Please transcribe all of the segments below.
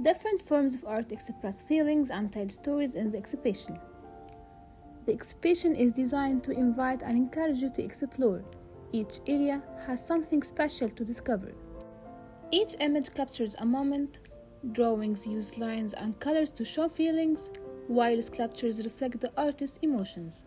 Different forms of art express feelings and tell stories in the exhibition. The exhibition is designed to invite and encourage you to explore. Each area has something special to discover. Each image captures a moment. Drawings use lines and colors to show feelings, while sculptures reflect the artist's emotions.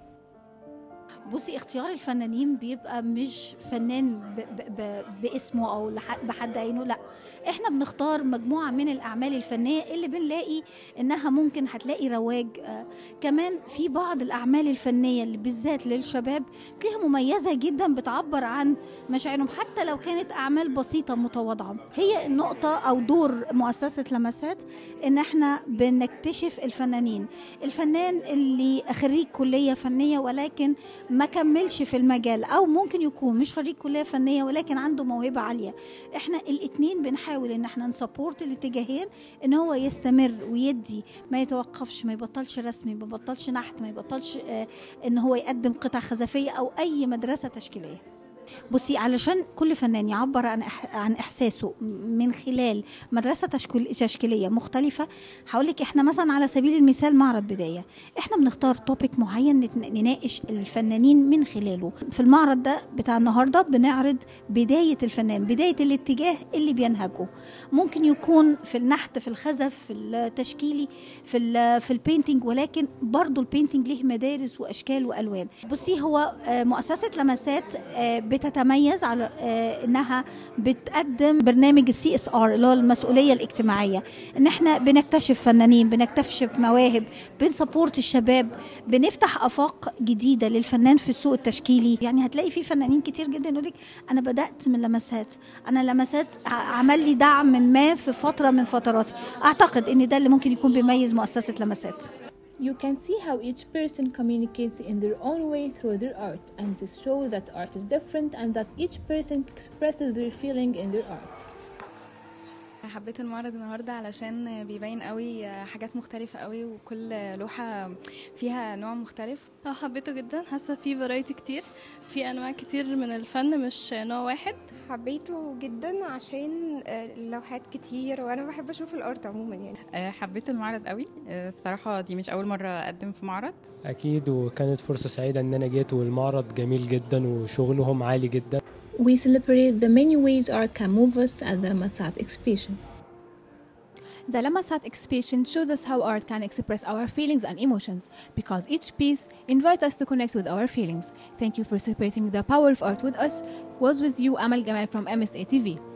بصي اختيار الفنانين بيبقى مش فنان ب ب ب باسمه او لح- بحد عينه لا احنا بنختار مجموعه من الاعمال الفنيه اللي بنلاقي انها ممكن هتلاقي رواج آه كمان في بعض الاعمال الفنيه اللي بالذات للشباب تلاقيها مميزه جدا بتعبر عن مشاعرهم حتى لو كانت اعمال بسيطه متواضعه هي النقطه او دور مؤسسه لمسات ان احنا بنكتشف الفنانين الفنان اللي خريج كليه فنيه ولكن ما كملش في المجال او ممكن يكون مش خريج كليه فنيه ولكن عنده موهبه عاليه احنا الاتنين بنحاول ان احنا نسبورت الاتجاهين ان هو يستمر ويدي ما يتوقفش ما يبطلش رسمي ما يبطلش نحت ما يبطلش آه ان هو يقدم قطع خزفيه او اي مدرسه تشكيليه بصي علشان كل فنان يعبر عن إح- عن احساسه من خلال مدرسه تشكيل تشكيليه مختلفه هقول لك احنا مثلا على سبيل المثال معرض بدايه احنا بنختار توبيك معين نت- نناقش الفنانين من خلاله في المعرض ده بتاع النهارده بنعرض بدايه الفنان بدايه الاتجاه اللي بينهجه ممكن يكون في النحت في الخزف في التشكيلي في ال في البينتينج ولكن برضو البينتينج ليه مدارس واشكال والوان بصي هو آه، مؤسسه لمسات آه، بتتميز على آه، انها بتقدم برنامج السي اس ار اللي هو المسؤوليه الاجتماعيه ان احنا بنكتشف فنانين بنكتشف مواهب بنسبورت الشباب بنفتح افاق جديده للفنان في السوق التشكيلي يعني هتلاقي في فنانين كتير جدا يقول لك انا بدات من لمسات انا لمسات ع- عمل لي دعم من ما في فتره من فتراتي اعتقد ان ده اللي ممكن يكون بيميز مؤسسه لمسات You can see how each person communicates in their own way through their art, and this shows that art is different and that each person expresses their feeling in their art. حبيت المعرض النهارده علشان بيبين قوي حاجات مختلفة قوي وكل لوحة فيها نوع مختلف اه حبيته جدا حاسه في فرايتي كتير في انواع كتير من الفن مش نوع واحد حبيته جدا عشان آه، اللوحات كتير وانا بحب اشوف الارت عموما يعني آه، حبيت المعرض قوي آه، الصراحة دي مش أول مرة أقدم في معرض أكيد وكانت فرصة سعيدة إن أنا جيت والمعرض جميل جدا وشغلهم عالي جدا We celebrate the many ways art can move us at the Ramasat exhibition. The Lamasat exhibition shows us how art can express our feelings and emotions because each piece invites us to connect with our feelings. Thank you for celebrating the power of art with us. Was with you Amal Gamal from MSA TV.